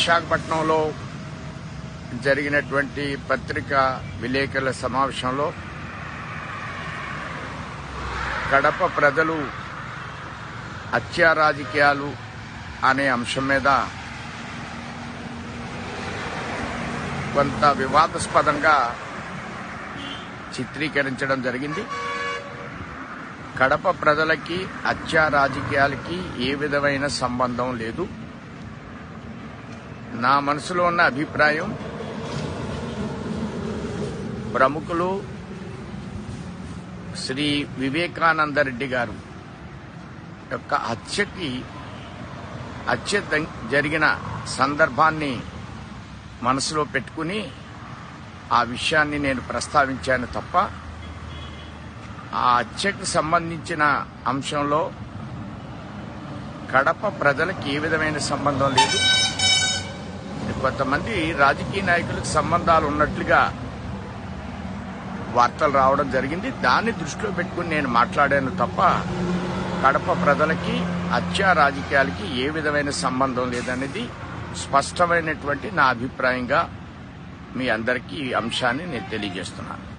విశాఖపట్నంలో జరిగినటువంటి పత్రికా విలేకరుల సమావేశంలో కడప ప్రజలు హత్యా రాజకీయాలు అనే అంశం మీద కొంత వివాదాస్పదంగా చిత్రీకరించడం జరిగింది కడప ప్రజలకి హత్యా రాజకీయాలకి ఏ విధమైన సంబంధం లేదు నా మనసులో ఉన్న అభిప్రాయం ప్రముఖులు శ్రీ వివేకానంద రెడ్డి గారు యొక్క హత్యకి హత్య ద- జరిగిన సందర్భాన్ని మనసులో పెట్టుకుని ఆ విషయాన్ని నేను ప్రస్తావించాను తప్ప ఆ హత్యకు సంబంధించిన అంశంలో కడప ప్రజలకు ఏ విధమైన సంబంధం లేదు కొంతమంది రాజకీయ నాయకులకు సంబంధాలు ఉన్నట్లుగా వార్తలు రావడం జరిగింది దాన్ని దృష్టిలో పెట్టుకుని నేను మాట్లాడాను తప్ప కడప ప్రజలకి హత్యా రాజకీయాలకి ఏ విధమైన సంబంధం లేదనేది స్పష్టమైనటువంటి నా అభిప్రాయంగా మీ అందరికీ ఈ అంశాన్ని నేను తెలియజేస్తున్నాను